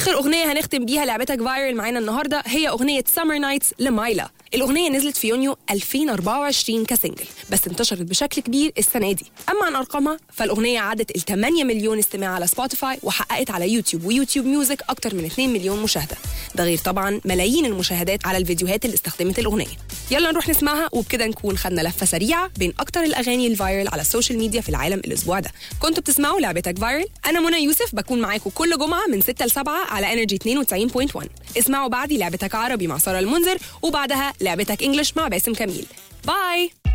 اخر اغنيه هنختم بيها لعبتك فايرل معانا النهارده هي اغنيه سمر نايتس لمايلا الاغنيه نزلت في يونيو 2024 كسنجل بس انتشرت بشكل كبير السنه دي اما عن ارقامها فالاغنيه عدت ال 8 مليون استماع على سبوتيفاي وحققت على يوتيوب ويوتيوب ميوزك اكتر من 2 مليون مشاهده ده غير طبعا ملايين المشاهدات على الفيديوهات اللي استخدمت الاغنيه يلا نروح نسمعها وبكده نكون خدنا لفه سريعه بين اكتر الاغاني الفايرل على السوشيال ميديا في العالم الاسبوع ده كنتوا بتسمعوا لعبتك فايرل انا منى يوسف بكون معاكم كل جمعه من 6 ل 7 على انرجي 92.1 اسمعوا بعدي لعبتك عربي مع ساره المنذر وبعدها لعبتك انجلش مع باسم كميل باي